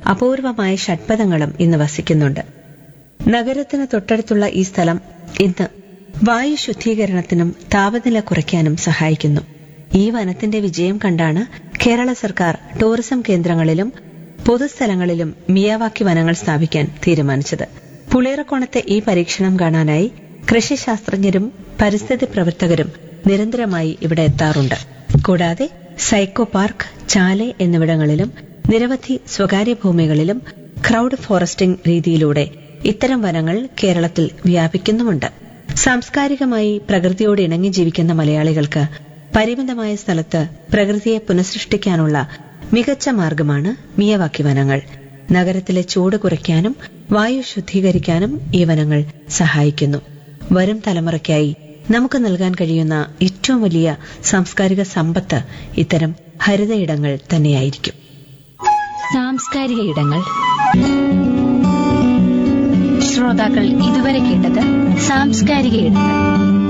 അപൂർവമായ ഷഡ്പഥങ്ങളും ഇന്ന് വസിക്കുന്നുണ്ട് നഗരത്തിന് തൊട്ടടുത്തുള്ള ഈ സ്ഥലം ഇന്ന് വായു ശുദ്ധീകരണത്തിനും താപനില കുറയ്ക്കാനും സഹായിക്കുന്നു ഈ വനത്തിന്റെ വിജയം കണ്ടാണ് കേരള സർക്കാർ ടൂറിസം കേന്ദ്രങ്ങളിലും പൊതുസ്ഥലങ്ങളിലും മിയാവാക്കി വനങ്ങൾ സ്ഥാപിക്കാൻ തീരുമാനിച്ചത് പുളിയറക്കോണത്തെ ഈ പരീക്ഷണം കാണാനായി കൃഷിശാസ്ത്രജ്ഞരും പരിസ്ഥിതി പ്രവർത്തകരും നിരന്തരമായി ഇവിടെ എത്താറുണ്ട് കൂടാതെ സൈക്കോ പാർക്ക് ചാലെ എന്നിവിടങ്ങളിലും നിരവധി സ്വകാര്യ ഭൂമികളിലും ക്രൗഡ് ഫോറസ്റ്റിംഗ് രീതിയിലൂടെ ഇത്തരം വനങ്ങൾ കേരളത്തിൽ വ്യാപിക്കുന്നുമുണ്ട് സാംസ്കാരികമായി പ്രകൃതിയോട് ഇണങ്ങി ജീവിക്കുന്ന മലയാളികൾക്ക് പരിമിതമായ സ്ഥലത്ത് പ്രകൃതിയെ പുനഃസൃഷ്ടിക്കാനുള്ള മികച്ച മാർഗമാണ് മിയവാക്കി വനങ്ങൾ നഗരത്തിലെ ചൂട് കുറയ്ക്കാനും വായു ശുദ്ധീകരിക്കാനും ഈ വനങ്ങൾ സഹായിക്കുന്നു വരും തലമുറയ്ക്കായി നമുക്ക് നൽകാൻ കഴിയുന്ന ഏറ്റവും വലിയ സാംസ്കാരിക സമ്പത്ത് ഇത്തരം ഹരിതയിടങ്ങൾ തന്നെയായിരിക്കും സാംസ്കാരിക ഇടങ്ങൾ ശ്രോതാക്കൾ ഇതുവരെ കേട്ടത് സാംസ്കാരിക ഇടങ്ങൾ